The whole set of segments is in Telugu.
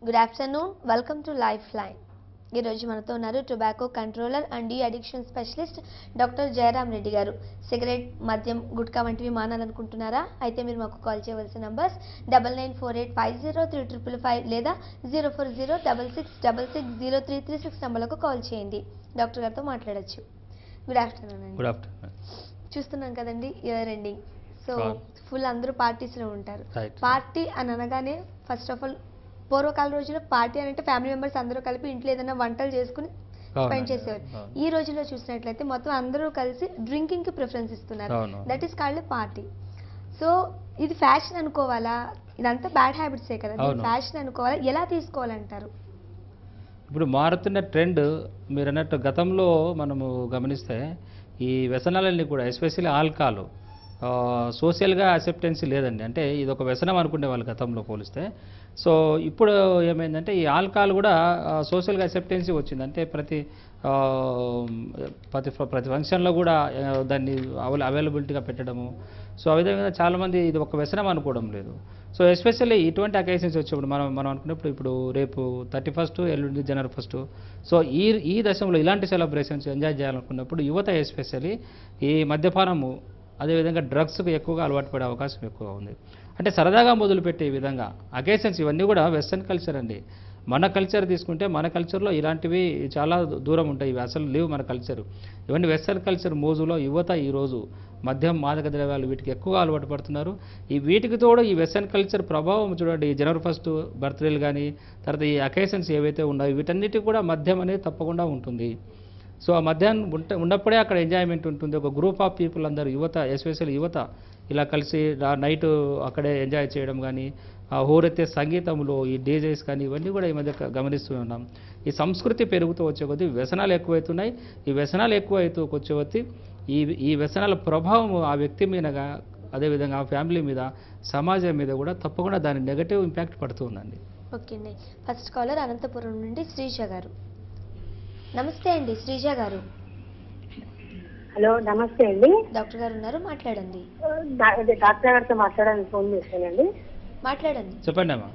Good afternoon welcome to lifeline ఈరోజు మనతో ఉన్నారు tobacco controller and de addiction specialist doctor Jayaram Reddy garu cigarette మద్యం గుట్కా వంటివి మానాలనుకుంటున్నారా అయితే మీరు మాకు కాల్ చేయవలసిన numbers double nine four eight five zero three triple five లేదా zero four zero double six double six zero three three six నెంబర్లకు కాల్ చేయండి డాక్టర్ గారితో మాట్లాడొచ్చు గుడ్ ఆఫ్టర్నూన్ అండి గుడ్ ఆఫ్టర్నూన్ చూస్తున్నాం కదండి ఇయర్ ఎండింగ్ సో అవును. ఫుల్ అందరూ పార్టీస్లో ఉంటారు రైట్ పార్టీ అని అనగానే ఫస్ట్ ఆఫ్ ఆల్ పూర్వకాల రోజుల్లో పార్టీ అని అంటే ఫ్యామిలీ మెంబర్స్ అందరూ కలిపి ఇంట్లో ఏదైనా వంటలు చేసుకుని స్పెండ్ చేసేవారు అవును. ఈ రోజుల్లో చూసినట్లయితే మొత్తం అందరూ కలిసి డ్రింకింగ్ కి ప్రిఫరెన్స్ ఇస్తున్నారు అవును. That is called party so ఇది ఫ్యాషన్ అనుకోవాలా ఇదంతా బ్యాడ్ హ్యాబిట్సే కదా అవును. ఫ్యాషన్ అనుకోవాలా ఎలా తీసుకోవాలంటారు ఇప్పుడు మారుతున్న ట్రెండ్ మీరు అన్నట్టు గతంలో మనము గమనిస్తే ఈ వ్యసనాలన్నీ కూడా ఎస్పెషల్లీ ఆల్కహాల్ సోషల్గా అసెప్టెన్సీ లేదండి అంటే ఇది ఒక వ్యసనం అనుకునే వాళ్ళు గతంలో పోలిస్తే సో ఇప్పుడు ఏమైందంటే ఈ ఆల్కహాల్ కూడా సోషల్గా అసెప్టెన్సీ వచ్చింది అంటే ప్రతి ఆ, ప్రతి ప్రతి ఫంక్షన్లో కూడా ఆ, దాన్ని అవైల అవైలబిలిటీగా పెట్టడము సో ఆ విధంగా చాలామంది ఇది ఒక వ్యసనం అనుకోవడం లేదు సో ఎస్పెషల్లీ ఇటువంటి అకేషన్స్ వచ్చినప్పుడు మనం మనం అనుకున్నప్పుడు ఇప్పుడు రేపు థర్టీ ఫస్ట్ ఎల్లుండి జనవరి ఫస్ట్ సో ఈ ఈ దశలో ఇలాంటి సెలబ్రేషన్స్ ఎంజాయ్ చేయాలనుకున్నప్పుడు యువత ఎస్పెషల్లీ ఈ మద్యపానము అదేవిధంగా డ్రగ్స్కి ఎక్కువగా అలవాటు పడే అవకాశం ఎక్కువగా ఉంది అంటే సరదాగా మొదలుపెట్టే ఈ విధంగా అకేషన్స్ ఇవన్నీ కూడా వెస్ట్రన్ కల్చర్ అండి మన కల్చర్ తీసుకుంటే మన కల్చర్లో ఇలాంటివి చాలా దూరం ఉంటాయి ఇవి అసలు లేవు మన కల్చర్ ఇవన్నీ వెస్ట్రన్ కల్చర్ మోజులో యువత ఈరోజు మద్యం మాదక ద్రవ్యాలు వీటికి ఎక్కువగా అలవాటు పడుతున్నారు ఈ వీటికి తోడు ఈ వెస్ట్రన్ కల్చర్ ప్రభావం చూడండి ఈ జనవరి ఫస్ట్ బర్త్డేలు కానీ తర్వాత ఈ అకేషన్స్ ఏవైతే ఉన్నాయో వీటన్నిటికి కూడా మద్యం అనేది తప్పకుండా ఉంటుంది సో ఆ మధ్యాహ్నం ఉంట ఉన్నప్పుడే అక్కడ ఎంజాయ్మెంట్ ఉంటుంది ఒక గ్రూప్ ఆఫ్ పీపుల్ అందరూ యువత ఎస్పెషల్ యువత ఇలా కలిసి నైట్ అక్కడే ఎంజాయ్ చేయడం కానీ ఆ హోరెత్తే సంగీతంలో ఈ డీజేస్ కానీ ఇవన్నీ కూడా ఈ మధ్య గ- గమనిస్తూ ఉన్నాం ఈ సంస్కృతి పెరుగుతూ వచ్చే కొద్దీ వ్యసనాలు ఎక్కువవుతున్నాయి ఈ వ్యసనాలు ఎక్కువైతూ వచ్చే కొద్దీ ఈ ఈ వ్యసనాల ప్రభావం ఆ వ్యక్తి మీదగా అదేవిధంగా ఆ ఫ్యామిలీ మీద సమాజం మీద కూడా తప్పకుండా దాని నెగటివ్ ఇంపాక్ట్ పడుతుందండి ఓకే అండి ఫస్ట్ కాలర్ అనంతపురం నుండి శ్రీజ గారు నమస్తే అండి శ్రీజ గారు హలో నమస్తే అండి డాక్టర్ గారు ఉన్నారు మాట్లాడండి డా- ఇది డాక్టర్ గారితో మాట్లాడడానికి ఫోన్ చేశానండి మాట్లాడండి చెప్పండి అమ్మా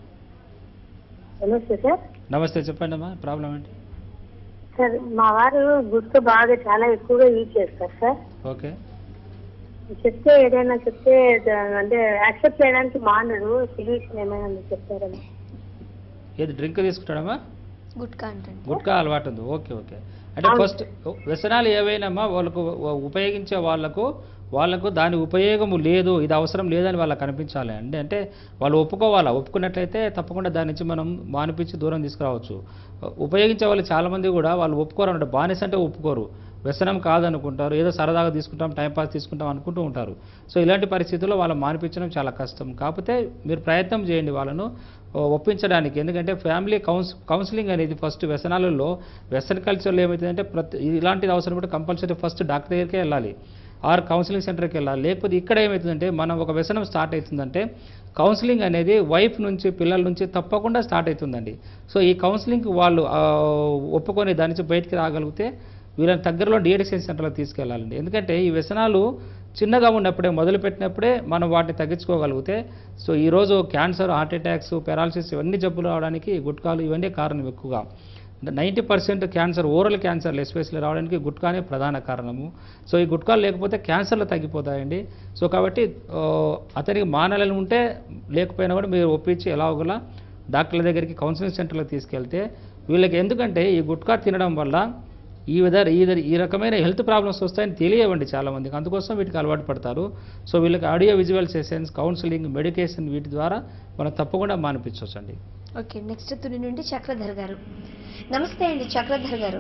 నమస్తే సార్ నమస్తే చెప్పండి అమ్మా ప్రాబ్లం ఏంటి సార్ మా వారు గుర్తు బాగా చాలా ఎక్కువగా యూజ్ చేస్తారు సార్ ఓకే చెప్తే ఏదైనా చెప్తే ద- అంటే యాక్సెప్ట్ చేయడానికి మానరు సొల్యూషన్ ఏమైనా మీరు చెప్తారని ఏది డ్రింక్ తీసుకుంటాడమ్మా గుట్కా అంటండి గుట్కా అలవాటు ఉంది ఓకే ఓకే అంటే ఫస్ట్ వ్యసనాలు ఏవైనామా వాళ్ళకు ఉ- ఉపయోగించే వాళ్ళకు వాళ్ళకు దాని ఉపయోగము లేదు ఇది అవసరం లేదని వాళ్ళకి కనిపించాలి అండి అంటే వాళ్ళు ఒప్పుకోవాలా ఒప్పుకున్నట్లయితే తప్పకుండా దాని నుంచి మనం మానిపించి దూరం తీసుకురావచ్చు ఉపయోగించే వాళ్ళు చాలామంది కూడా వాళ్ళు ఒప్పుకోరు అంటే బానిస అంటే ఒప్పుకోరు వ్యసనం కాదనుకుంటారు ఏదో సరదాగా తీసుకుంటాం టైంపాస్ తీసుకుంటాం అనుకుంటూ ఉంటారు సో ఇలాంటి పరిస్థితుల్లో వాళ్ళు మానిపించడం చాలా కష్టం కాకపోతే మీరు ప్రయత్నం చేయండి వాళ్ళను ఓ, ఒప్పించడానికి ఎందుకంటే ఫ్యామిలీ కౌన్స్ కౌన్సిలింగ్ అనేది ఫస్ట్ వ్యసనాలలో వెస్టర్న్ కల్చర్లో ఏమవుతుందంటే ప్రతి ఇలాంటిది అవసరం కూడా కంపల్సరీ ఫస్ట్ డాక్టర్ దగ్గరికే వెళ్ళాలి ఆర్ కౌన్సిలింగ్ సెంటర్కి వెళ్ళాలి లేకపోతే ఇక్కడ ఏమవుతుందంటే మనం ఒక వ్యసనం స్టార్ట్ అవుతుందంటే కౌన్సిలింగ్ అనేది వైఫ్ నుంచి పిల్లల నుంచి తప్పకుండా స్టార్ట్ అవుతుందండి సో ఈ కౌన్సిలింగ్ వాళ్ళు ఆ, ఒప్పుకొని దాని నుంచి బయటికి రాగలిగితే వీళ్ళని దగ్గరలో డిఎడిక్షన్ సెంటర్లో తీసుకెళ్ళాలండి ఎందుకంటే ఈ వ్యసనాలు చిన్నగా ఉన్నప్పుడే మొదలుపెట్టినప్పుడే మనం వాటిని తగ్గించుకోగలిగితే సో ఈరోజు క్యాన్సర్ హార్ట్ అటాక్స్ పెరాలసిస్ ఇవన్నీ జబ్బులు రావడానికి గుట్కాలు ఇవన్నీ కారణం ఎక్కువగా నైంటీ పర్సెంట్ క్యాన్సర్ ఓరల్ క్యాన్సర్లు ఎస్పెషల్లీ రావడానికి గుట్కానే ప్రధాన కారణము సో ఈ గుట్కాలు లేకపోతే క్యాన్సర్లు తగ్గిపోతాయండి సో కాబట్టి ఆ, అతనికి మానలను ఉంటే లేకపోయినా కూడా మీరు ఒప్పించి ఎలాగోలా డాక్టర్ల దగ్గరికి కౌన్సిలింగ్ సెంటర్లకు తీసుకెళ్తే వీళ్ళకి ఎందుకంటే ఈ గుట్కా తినడం వల్ల ఈ విధ ఈ విధ- ఈ రకమైన హెల్త్ ప్రాబ్లమ్స్ వస్తాయని తెలియవండి చాలామందికి అందుకోసం వీటికి అలవాటు పడతారు సో వీళ్ళకి audio visual sessions counselling medication వీటి ద్వారా మనం తప్పకుండా మానిపించవచ్చండి ఓకే నెక్స్ట్ తుని నుండి చక్రధర్ గారు నమస్తే అండి Chakradhar garu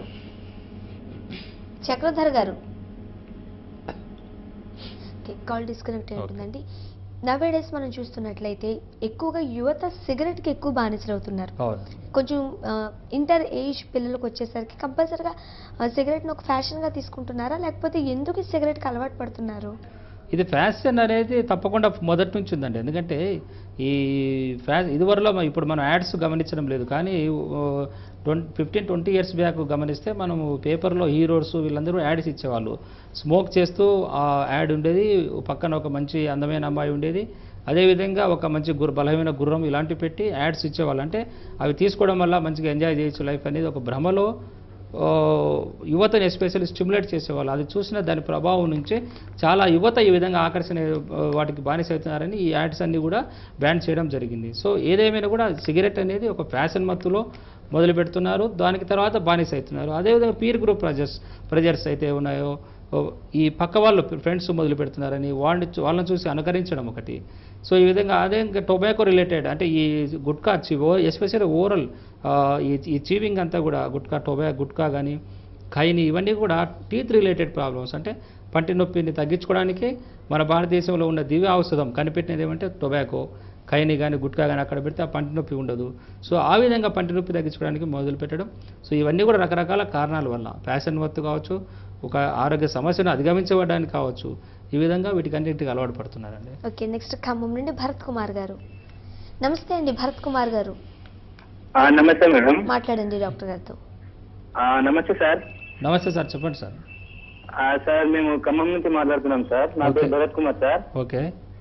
Chakradhar garu okay call disconnect అయి Okay. ఉంటుందండి నవే డేస్ మనం చూస్తున్నట్లయితే ఎక్కువగా యువత సిగరెట్కి ఎక్కువ బానిసలు అవుతున్నారు అవును కొంచెం ఇంటర్ ఏజ్ పిల్లలకు వచ్చేసరికి కంపల్సరీగా సిగరెట్ని ఒక ఫ్యాషన్గా తీసుకుంటున్నారా లేకపోతే ఎందుకు ఈ సిగరెట్కి అలవాటు పడుతున్నారు ఇది ఫ్యాషన్ అనేది తప్పకుండా మొదటి నుంచి ఉందండి ఎందుకంటే ఈ ఫ్యా ఇదివరలో మ- ఇప్పుడు మనం యాడ్స్ గమనించడం లేదు కానీ twenty fifteen twenty years back గమనిస్తే మనము పేపర్లో హీరోస్ వీళ్ళందరూ యాడ్స్ ఇచ్చేవాళ్ళు స్మోక్ చేస్తూ ఆ యాడ్ ఉండేది పక్కన ఒక మంచి అందమైన అమ్మాయి ఉండేది అదేవిధంగా ఒక మంచి గుర్ర బలమైన గుర్రం ఇలాంటివి పెట్టి యాడ్స్ ఇచ్చేవాళ్ళు అంటే అవి తీసుకోవడం వల్ల మంచిగా ఎంజాయ్ చేయొచ్చు లైఫ్ అనేది ఒక భ్రమలో ఆ, యువతని ఎస్పెషల్లీ స్టిమ్యులేట్ చేసేవాళ్ళు అది చూసిన దాని ప్రభావం నుంచి చాలా యువత ఈ విధంగా ఆకర్షణ ఆ, వాటికి బానిస అవుతున్నారని ఈ యాడ్స్ అన్ని కూడా బ్యాన్ చేయడం జరిగింది సో ఏదేమైనా కూడా సిగరెట్ అనేది ఒక ఫ్యాషన్ మత్తులో మొదలు పెడుతున్నారు దానికి తర్వాత బానిస అవుతున్నారు అదేవిధంగా పీర్ గ్రూప్ ప్రెజర్స్ ప్రెజర్స్ అయితే ఉన్నాయో ఓ, ఈ పక్క వాళ్ళు ఫ్రెండ్స్ మొదలు పెడుతున్నారని వాళ్ళని చూ- వాళ్ళని చూసి అనుకరించడం ఒకటి సో ఈ విధంగా అదే ఇంకా టొబాకో రిలేటెడ్ అంటే ఈ గుట్కా చివో ఎస్పెషల్లీ ఓరల్ ఈ ఈ చీవింగ్ అంతా కూడా గుట్కా టొబా గుట్కా కానీ ఖైని ఇవన్నీ కూడా టీత్ రిలేటెడ్ ప్రాబ్లమ్స్ అంటే పంటి నొప్పిని తగ్గించుకోవడానికి మన భారతదేశంలో ఉన్న దివ్య ఔషధం కనిపెట్టినది ఏమంటే టొబాకో ఖైని కానీ గుట్కా కానీ అక్కడ పెడితే ఆ పంటి నొప్పి ఉండదు సో ఆ విధంగా పంటి నొప్పి తగ్గించుకోవడానికి మొదలు పెట్టడం సో ఇవన్నీ కూడా రకరకాల కారణాల వల్ల ఫ్యాషన్ వత్తు కావచ్చు ఒక ఆరోగ్య సమస్యను అధిగమించబడడానికి కావచ్చు ఈ విధంగా వీటికన్నింటికి అలవాటు పడుతున్నారండి ఓకే నెక్స్ట్ ఖమ్మం నుండి భరత్ కుమార్ గారు నమస్తే అండి భరత్ కుమార్ గారు ఆ, నమస్తే మేడం మాట్లాడండి డాక్టర్ గారితో ఆ, నమస్తే సార్ నమస్తే సార్ చెప్పండి సార్ ఆ, సార్ మేము ఖమ్మం నుంచి మాట్లాడుతున్నాం సార్ నా పేరు okay. Bharat Kumar sir okay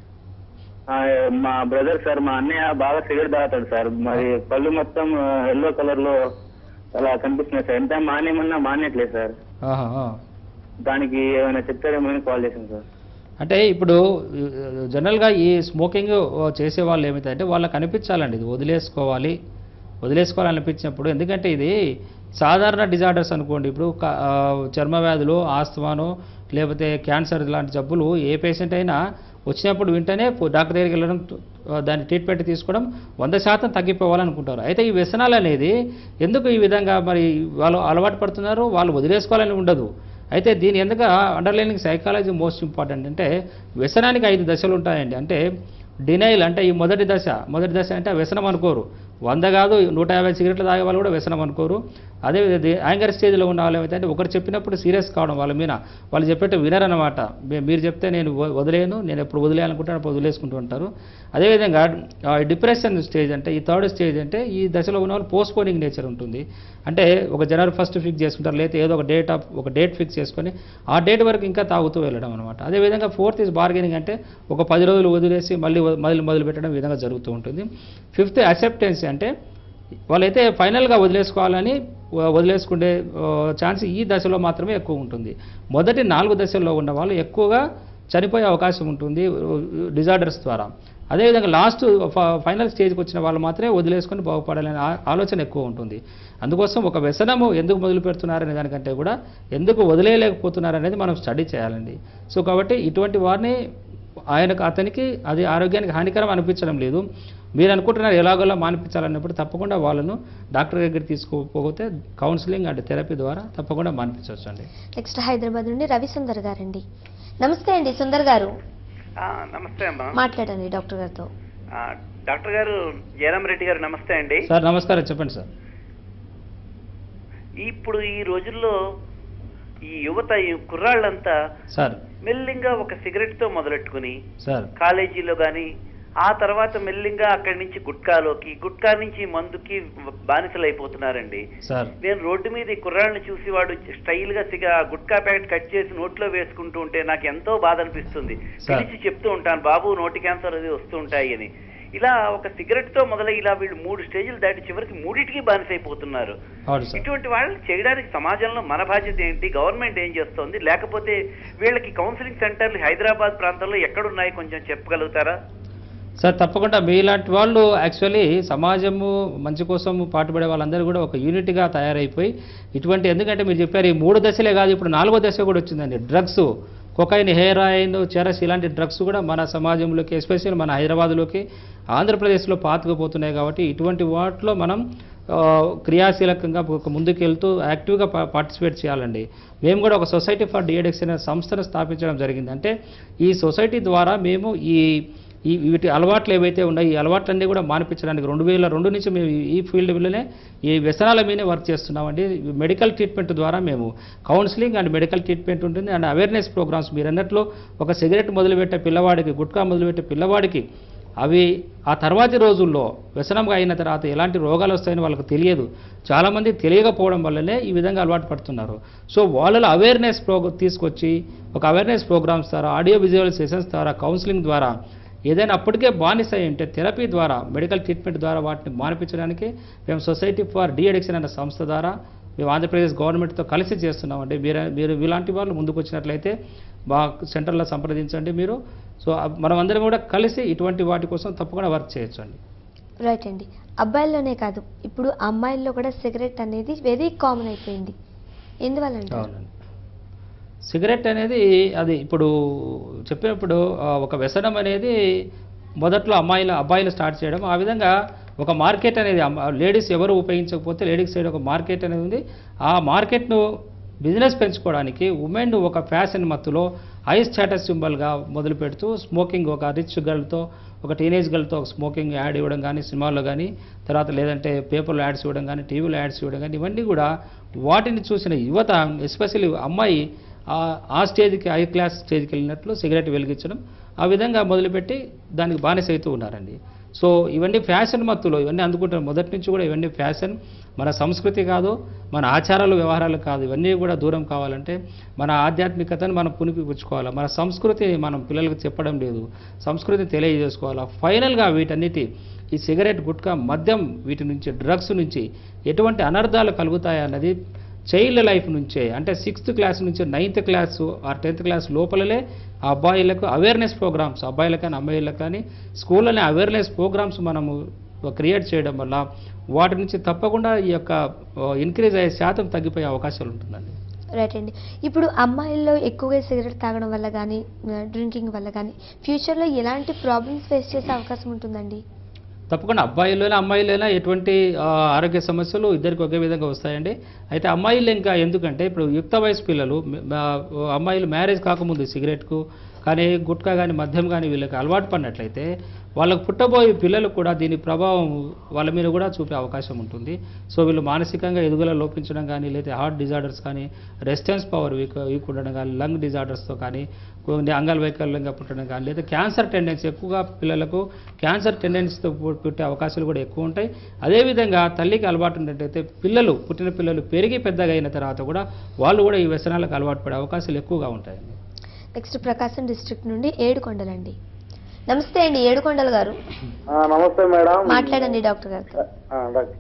ఆ, మా బ్రదర్ సార్ మా అన్నయ్య బాగా సిగరెట్ తాగుతాడు సార్ మరి పళ్ళు మొత్తం ఎల్లో కలర్ లో అలా కనిపిస్తున్నాయి సార్ ఎంత మానేమన్నా మానేయట్లేదు సార్ ఆహా, ఆ. దానికి ఏమైనా చెప్తారేమో అని కాల్ చేశాను సార్ అంటే ఇప్పుడు జనరల్గా ఈ స్మోకింగ్ చేసే వాళ్ళు ఏమిటంటే వాళ్ళకి అనిపించాలండి ఇది వదిలేసుకోవాలి వదిలేసుకోవాలనిపించినప్పుడు ఎందుకంటే ఇది సాధారణ డిజార్డర్స్ అనుకోండి ఇప్పుడు క- ఆ, చర్మ వ్యాధులు ఆస్తమాను లేకపోతే క్యాన్సర్ లాంటి జబ్బులు ఏ పేషెంట్ అయినా వచ్చినప్పుడు వెంటనే పో- డాక్టర్ దగ్గరికి వెళ్ళడం ఆ, దాని ట్రీట్మెంట్ తీసుకోవడం వంద శాతం తగ్గిపోవాలనుకుంటారు అయితే ఈ వ్యసనాలు అనేది ఎందుకు ఈ విధంగా మరి వాళ్ళు అలవాటు పడుతున్నారు వాళ్ళు వదిలేసుకోవాలని ఉండదు అయితే దీని ఎందుకు అండర్లైనింగ్ సైకాలజీ మోస్ట్ ఇంపార్టెంట్ అంటే వ్యసనానికి ఐదు దశలు ఉంటాయండి అంటే డినైల్ అంటే ఈ మొదటి దశ మొదటి దశ అంటే వ్యసనం అనుకోరు వంద కాదు నూట యాభై సిగరెట్లు తాగే వాళ్ళు కూడా వ్యసనం అనుకోరు అదే యాంగర్ స్టేజ్లో ఉన్న వాళ్ళు ఏమైతే ఒకరు చెప్పినప్పుడు సీరియస్ కావడం వాళ్ళ మీద వాళ్ళు చెప్పేట్టు వినరన్నమాట మీ- మీరు చెప్తే నేను వ- వదిలేను నేను ఎప్పుడు వదిలేయాలనుకుంటాను అప్పుడు వదిలేసుకుంటూ ఉంటారు అదేవిధంగా డిప్రెషన్ స్టేజ్ అంటే ఈ థర్డ్ స్టేజ్ అంటే ఈ దశలో ఉన్న వాళ్ళు పోస్ట్పోనింగ్ నేచర్ ఉంటుంది అంటే ఒక జనవరి ఫస్ట్ ఫిక్స్ చేసుకుంటారు లేదా ఏదో ఒక డేట్ ఆఫ్ ఒక డేట్ ఫిక్స్ చేసుకొని ఆ డేట్ వరకు ఇంకా తాగుతూ వెళ్ళడం అనమాట అదేవిధంగా ఫోర్త్ ఇస్ బార్గెనింగ్ అంటే ఒక పది రోజులు వదిలేసి మళ్ళీ వ- మొదలు మొదలు పెట్టడం ఈ విధంగా జరుగుతూ ఉంటుంది ఫిఫ్త్ అసెప్టెన్సీ అంటే వాళ్ళైతే ఫైనల్గా వదిలేసుకోవాలని వ- వదిలేసుకునే ఛాన్స్ ఈ దశలో మాత్రమే ఎక్కువ ఉంటుంది మొదటి నాలుగు దశల్లో ఉన్న వాళ్ళు ఎక్కువగా చనిపోయే అవకాశం ఉంటుంది డిజార్డర్స్ ద్వారా అదేవిధంగా లాస్ట్ ఫైనల్ స్టేజ్కి వచ్చిన వాళ్ళు మాత్రమే వదిలేసుకొని బాగుపడాలనే ఆ- ఆలోచన ఎక్కువ ఉంటుంది అందుకోసం ఒక వ్యసనము ఎందుకు మొదలు పెడుతున్నారనే దానికంటే కూడా ఎందుకు వదిలేయలేకపోతున్నారు అనేది మనం స్టడీ చేయాలండి సో కాబట్టి ఇటువంటి వారిని ఆయనకు అతనికి అది ఆరోగ్యానికి హానికరం అనిపించడం లేదు మీరు అనుకుంటున్నారు ఎలాగోలా మానిపించాలన్నప్పుడు తప్పకుండా వాళ్ళను డాక్టర్ దగ్గరికి తీసుకోకపోతే కౌన్సిలింగ్ అండ్ థెరపీ ద్వారా తప్పకుండా మానిపించవచ్చు అండి నెక్స్ట్ హైదరాబాద్ నుండి రవి సుందర్ గారండి నమస్తే అండి సుందర్ గారు ఆ, నమస్తే అమ్మా మాట్లాడండి డాక్టర్ గారితో ఆ, డాక్టర్ గారు జయరామ్ రెడ్డి గారు నమస్తే అండి సార్ నమస్కారం చెప్పండి సార్ ఇప్పుడు ఈ రోజుల్లో ఈ యువత ఈ కుర్రాళ్ళంతా సార్ మెల్లింగా ఒక సిగరెట్ తో మొదలెట్టుకుని సార్ కాలేజీలో గాని ఆ తర్వాత మెల్లింగా అక్కడి నుంచి గుట్కాలోకి గుట్కా నుంచి మందుకి బానిసలు అయిపోతున్నారండి సార్ నేను రోడ్డు మీద ఈ కుర్రాళ్ళని చూసి వాడు స్టైల్ గా సిగ గుట్కా ప్యాకెట్ కట్ చేసి నోట్లో వేసుకుంటూ ఉంటే నాకు ఎంతో బాధ అనిపిస్తుంది సార్. పిలిచి చెప్తూ ఉంటాను బాబు నోటి క్యాన్సర్ అది వస్తూ ఉంటాయి అని ఇలా ఒక సిగరెట్ తో మొదలై ఇలా వీళ్ళు మూడు స్టేజ్లు దాటి చివరికి మూడింటికి బానిసైపోతున్నారు అవును సార్ ఇటువంటి వాళ్ళని చేయడానికి సమాజంలో మన బాధ్యత ఏంటి గవర్నమెంట్ ఏం చేస్తోంది లేకపోతే వీళ్ళకి కౌన్సిలింగ్ సెంటర్లు హైదరాబాద్ ప్రాంతంలో ఎక్కడున్నాయి కొంచెం చెప్పగలుగుతారా సార్ తప్పకుండా మీలాంటి వాళ్ళు యాక్చువల్లీ సమాజము మంచి కోసం పాటుపడే వాళ్ళందరూ కూడా ఒక యూనిట్గా తయారైపోయి ఇటువంటి ఎందుకంటే మీరు చెప్పారు ఈ మూడు దశలే కాదు ఇప్పుడు నాలుగో దశ కూడా వచ్చిందండి డ్రగ్స్ కొకైన్ హెయిరాయిన్ చెరస్ ఇలాంటి డ్రగ్స్ కూడా మన సమాజంలోకి ఎస్పెషల్లీ మన హైదరాబాద్లోకి ఆంధ్రప్రదేశ్లో పాతుకుపోతున్నాయి కాబట్టి ఇటువంటి వాటిలో మనం ఆ, క్రియాశీలకంగా ఒక ముందుకెళ్తూ యాక్టివ్గా పా- పార్టిసిపేట్ చేయాలండి మేము కూడా ఒక సొసైటీ ఫర్ డిఎడెక్స్ అనే సంస్థను స్థాపించడం జరిగింది అంటే ఈ సొసైటీ ద్వారా మేము ఈ ఈ వీటి అలవాట్లు ఏవైతే ఉన్నాయో ఈ అలవాట్లన్నీ కూడా మానిపించడానికి రెండు వేల రెండు నుంచి మేము ఈ- ఈ ఫీల్డ్లోనే ఈ వ్యసనాల మీదే వర్క్ చేస్తున్నామండి మెడికల్ ట్రీట్మెంట్ ద్వారా మేము కౌన్సిలింగ్ అండ్ మెడికల్ ట్రీట్మెంట్ ఉంటుంది అండ్ అవేర్నెస్ ప్రోగ్రామ్స్ మీరు అన్నట్లు ఒక సిగరెట్ మొదలుపెట్టే పిల్లవాడికి గుట్కా మొదలుపెట్టే పిల్లవాడికి అవి ఆ తర్వాతి రోజుల్లో వ్యసనంగా అయిన తర్వాత ఎలాంటి రోగాలు వస్తాయని వాళ్ళకి తెలియదు చాలామంది తెలియకపోవడం వల్లనే ఈ విధంగా అలవాటు పడుతున్నారు సో వాళ్ళలో అవేర్నెస్ ప్రోగ్రా తీసుకొచ్చి ఒక అవేర్నెస్ ప్రోగ్రామ్స్ ద్వారా ఆడియో విజువల్ సెషన్స్ ద్వారా కౌన్సిలింగ్ ద్వారా ఏదైనా అప్పటికే బానిస అయి ఉంటే థెరపీ ద్వారా మెడికల్ ట్రీట్మెంట్ ద్వారా వాటిని మానిపించడానికి మేము సొసైటీ ఫర్ డి అడిక్షన్ అనే సంస్థ ద్వారా మేము ఆంధ్రప్రదేశ్ గవర్నమెంట్తో కలిసి చేస్తున్నామండి మీరు మీరు ఇలాంటి వాళ్ళు ముందుకు వచ్చినట్లయితే మా సెంటర్లో సంప్రదించండి మీరు సో మనం అందరం కూడా కలిసి ఇటువంటి వాటి కోసం తప్పకుండా వర్క్ చేయొచ్చు అండి రైట్ అండి అబ్బాయిల్లోనే కాదు ఇప్పుడు అమ్మాయిల్లో కూడా సిగరెట్ అనేది వెరీ కామన్ అయిపోయింది ఎందువల్ల అంటారు అవునండి సిగరెట్ అనేది అది ఇప్పుడు చెప్పినప్పుడు ఆ, ఒక వ్యసనం అనేది మొదట్లో అమ్మాయిలు అబ్బాయిలు స్టార్ట్ చేయడం ఆ విధంగా ఒక మార్కెట్ అనేది లేడీస్ ఎవరు ఉపయోగించకపోతే లేడీస్ సైడ్ ఒక మార్కెట్ అనేది ఉంది ఆ మార్కెట్ను బిజినెస్ పెంచుకోవడానికి ఉమెన్ ఒక ఫ్యాషన్ మత్తులో హై స్టేటస్ సింబల్గా మొదలు పెడుతూ స్మోకింగ్ ఒక రిచ్ గర్ల్తో ఒక టీనేజ్ గర్ల్తో ఒక స్మోకింగ్ యాడ్ ఇవ్వడం కానీ సినిమాల్లో కానీ తర్వాత లేదంటే పేపర్లో యాడ్స్ ఇవ్వడం కానీ టీవీలో యాడ్స్ ఇవ్వడం కానీ ఇవన్నీ కూడా వాటిని చూసిన యువత ఎస్పెషల్లీ అమ్మాయి ఆ- ఆ స్టేజ్కి హై క్లాస్ స్టేజ్కి వెళ్ళినట్లు సిగరెట్ వెలిగించడం ఆ విధంగా మొదలుపెట్టి దానికి బానిస అవుతూ ఉన్నారండి సో ఇవన్నీ ఫ్యాషన్ మత్తులో ఇవన్నీ అందుకుంటారు మొదటి నుంచి కూడా ఇవన్నీ ఫ్యాషన్ మన సంస్కృతి కాదు మన ఆచారాలు వ్యవహారాలు కాదు ఇవన్నీ కూడా దూరం కావాలంటే మన ఆధ్యాత్మికతను మనం పునిపిపుచ్చుకోవాలి మన సంస్కృతి మనం పిల్లలకు చెప్పడం లేదు సంస్కృతి తెలియజేసుకోవాలా ఫైనల్గా వీటన్నిటి ఈ సిగరెట్ గుట్కా మద్యం వీటి నుంచి డ్రగ్స్ నుంచి ఎటువంటి అనర్థాలు కలుగుతాయన్నది చైల్డ్ లైఫ్ నుంచే అంటే సిక్స్త్ క్లాస్ నుంచి నైన్త్ క్లాస్ ఆ టెన్త్ క్లాస్ లోపలనే ఆ అబ్బాయిలకు అవేర్నెస్ ప్రోగ్రామ్స్ అబ్బాయిలకు కానీ అమ్మాయిలకు కానీ స్కూల్లోనే అవేర్నెస్ ప్రోగ్రామ్స్ మనము క్రియేట్ చేయడం వల్ల వాటి నుంచి తప్పకుండా ఈ యొక్క ఇంక్రీజ్ అయ్యే శాతం తగ్గిపోయే అవకాశాలు ఉంటుందండి రైట్ అండి ఇప్పుడు అమ్మాయిల్లో ఎక్కువగా సిగరెట్ తాగడం వల్ల కానీ డ్రింకింగ్ వల్ల కానీ ఫ్యూచర్లో ఎలాంటి ప్రాబ్లమ్స్ ఫేస్ చేసే అవకాశం ఉంటుందండి తప్పకుండా అబ్బాయిలైనా అమ్మాయిలైనా ఎటువంటి ఆ, ఆరోగ్య సమస్యలు ఇద్దరికి ఒకే విధంగా వస్తాయండి అయితే అమ్మాయిలు ఇంకా ఎందుకంటే ఇప్పుడు యుక్త వయసు పిల్లలు మ- మా- అమ్మాయిలు మ్యారేజ్ కాకముందు సిగరెట్కు కానీ గుట్కా కానీ మద్యం కానీ వీళ్ళకి అలవాటు పడినట్లయితే వాళ్ళకు పుట్టబోయే పిల్లలు కూడా దీని ప్రభావం వాళ్ళ మీద కూడా చూపే అవకాశం ఉంటుంది సో వీళ్ళు మానసికంగా ఎదుగుదల లోపించడం కానీ లేదా హార్ట్ డిజార్డర్స్ కానీ రెసిస్టెన్స్ పవర్ వీక్ వీక్ ఉండడం కానీ లంగ్ డిజార్డర్స్తో కానీ కొన్ని అంగవైకల్యంగా పుట్టడం కానీ లేదా క్యాన్సర్ టెండెన్సీ ఎక్కువగా పిల్లలకు క్యాన్సర్ టెండెన్సీతో పు- పుట్టే అవకాశాలు కూడా ఎక్కువ ఉంటాయి అదేవిధంగా తల్లికి అలవాటు ఉన్నట్టయితే పిల్లలు పుట్టిన పిల్లలు పెరిగి పెద్దగా అయిన తర్వాత కూడా వాళ్ళు కూడా ఈ వ్యసనాలకు అలవాటు పడే అవకాశాలు ఎక్కువగా ఉంటాయండి నెక్స్ట్ ప్రకాశం డిస్ట్రిక్ట్ నుండి ఏడుకొండలండి నమస్తే అండి ఏడుకొండలు గారు ఆ, నమస్తే మేడం మాట్లాడండి డాక్టర్ గారితో ఆ, డాక్టర్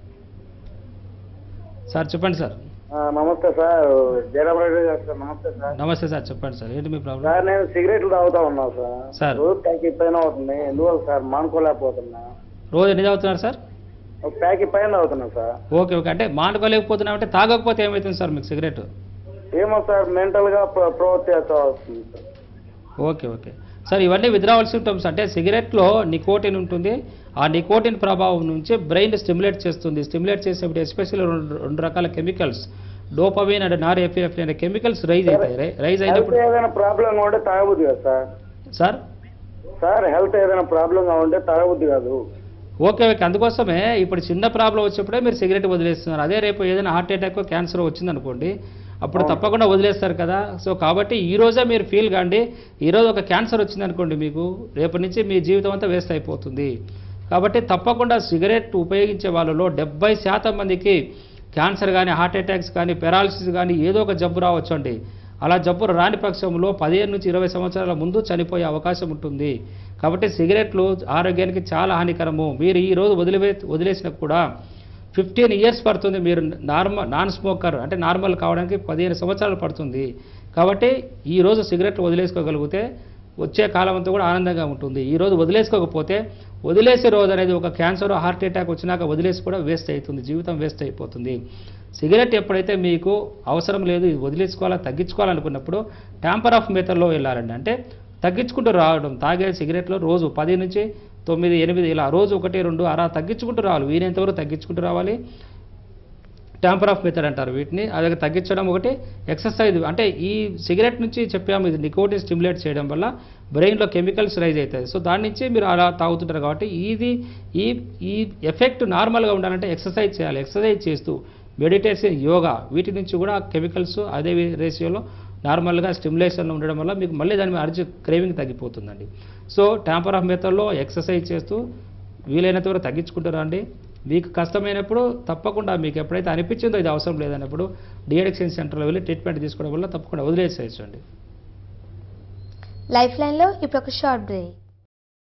సార్ చెప్పండి సార్ ఆ, నమస్తే సార్ జయరామ్ రెడ్డి గారు సార్ నమస్తే సార్ నమస్తే సార్ చెప్పండి సార్ ఏంటి మీ ప్రాబ్లం సార్ నేను సిగరెట్లు తాగుతా ఉన్నా సార్ సార్. రోజు ప్యాకెట్ పైన అవుతుంది ఎందువల్ల సార్ మానుకోలేకపోతున్నా రోజు ఎన్ని చదువుతున్నారు సార్ ఒక ప్యాకెట్ పైన అవుతున్నా సార్ ఓకే ఓకే అంటే మానుకోలేకపోతున్నాం అంటే తాగకపోతే ఏమవుతుంది సార్ మీకు సిగరెట్ ఏమో సార్ మెంటల్ గా ప్ర- ప్రవృత్తి అవుతా వస్తుంది సార్ ఓకే ఓకే సార్ ఇవన్నీ విత్డ్రావల్ సిమ్టమ్స్ అంటే సిగరెట్లో నికోటిన్ ఉంటుంది ఆ నికోటిన్ ప్రభావం నుంచి బ్రెయిన్ స్టిమ్యులేట్ చేస్తుంది స్టిమ్యులేట్ చేసేప్పుడు ఎస్పెషల్లీ రెండు రెండు రకాల chemicals dopamine and nor FF అనే కెమికల్స్ రైజ్ అవుతాయి రై- రైజ్ హెల్త్ అయినప్పుడు ఏదైనా ప్రాబ్లం ఉంటే తాగబుద్ది కదా సార్ సార్ సార్ హెల్త్ ఏదైనా ప్రాబ్లం గా ఉంటే తాగబుద్ది కాదు ఓకే ఓకే అందుకోసమే ఇప్పుడు చిన్న ప్రాబ్లం వచ్చినప్పుడే మీరు సిగరెట్ వదిలేస్తున్నారు అదే రేపు ఏదైనా హార్ట్ అటాక్ క్యాన్సర్ వచ్చిందనుకోండి అప్పుడు తప్పకుండా వదిలేస్తారు కదా సో కాబట్టి ఈ రోజే మీరు ఫీల్ కాండి ఈరోజు ఒక క్యాన్సర్ వచ్చిందనుకోండి మీకు రేపటి నుంచి మీ జీవితం అంతా వేస్ట్ అయిపోతుంది కాబట్టి తప్పకుండా సిగరెట్ ఉపయోగించే వాళ్ళలో డెబ్బై శాతం మందికి క్యాన్సర్ కానీ హార్ట్ అటాక్స్ కానీ పెరాలసిస్ కానీ ఏదో ఒక జబ్బు రావచ్చు అండి అలా జబ్బు రాని పక్షంలో పదిహేను నుంచి ఇరవై సంవత్సరాల ముందు చనిపోయే అవకాశం ఉంటుంది కాబట్టి సిగరెట్లు ఆరోగ్యానికి చాలా హానికరము మీరు ఈ రోజు వదిలివే వదిలేసినా కూడా ఫిఫ్టీన్ ఇయర్స్ పడుతుంది మీరు నార్మల్ నాన్ స్మోకర్ అంటే నార్మల్ కావడానికి పదిహేను సంవత్సరాలు పడుతుంది కాబట్టి ఈ రోజు సిగరెట్లు వదిలేసుకోగలిగితే వచ్చే కాలం అంతా కూడా ఆనందంగా ఉంటుంది ఈ రోజు వదిలేసుకోకపోతే వదిలేసే రోజు అనేది ఒక క్యాన్సర్ హార్ట్ అటాక్ వచ్చినాక వదిలేసి కూడా వేస్ట్ అవుతుంది జీవితం వేస్ట్ అయిపోతుంది సిగరెట్ ఎప్పుడైతే మీకు అవసరం లేదు ఇది వదిలేసుకోవాలా తగ్గించుకోవాలనుకున్నప్పుడు ట్యాంపర్ ఆఫ్ మెథడ్లో వెళ్ళాలండి అంటే తగ్గించుకుంటూ రావడం తాగే సిగరెట్లో రోజు పది నుంచి తొమ్మిది ఎనిమిది ఇలా రోజు ఒకటి రెండు అలా తగ్గించుకుంటూ రావాలి వీలైనంతవరకు తగ్గించుకుంటూ రావాలి ట్యాంపర్ ఆఫ్ మెథడ్ అంటారు వీటిని అది తగ్గించడం ఒకటి ఎక్సర్సైజ్ అంటే ఈ సిగరెట్ నుంచి చెప్పాము ఇది నికోటిన్ స్టిమ్యులేట్ చేయడం వల్ల బ్రెయిన్లో కెమికల్స్ రైజ్ అవుతాయి సో దాని నుంచి మీరు అలా తాగుతుంటారు కాబట్టి ఇది ఈ ఈ ఎఫెక్ట్ నార్మల్గా ఉండాలంటే ఎక్సర్సైజ్ చేయాలి ఎక్సర్సైజ్ చేస్తూ మెడిటేషన్ యోగా వీటి నుంచి కూడా కెమికల్స్ అదే రేషియోలో నార్మల్గా స్టిమ్యులేషన్లో ఉండడం వల్ల మీకు మళ్ళీ దాని మీద అర్జు క్రేవింగ్ తగ్గిపోతుందండి సో ట్యాంపర్ ఆఫ్ మెథడ్లో ఎక్సర్సైజ్ చేస్తూ వీలైనంత వరకు తగ్గించుకుంటూ రండి మీకు కష్టమైనప్పుడు తప్పకుండా మీకు ఎప్పుడైతే అనిపించిందో ఇది అవసరం లేదన్నప్పుడు డిఎడిక్షన్ సెంటర్లో వెళ్ళి ట్రీట్మెంట్ తీసుకోవడం వల్ల తప్పకుండా వదిలేసేయచ్చండి లైఫ్ లైన్లో ఇప్పుడు ఒక షార్ట్ బ్రేక్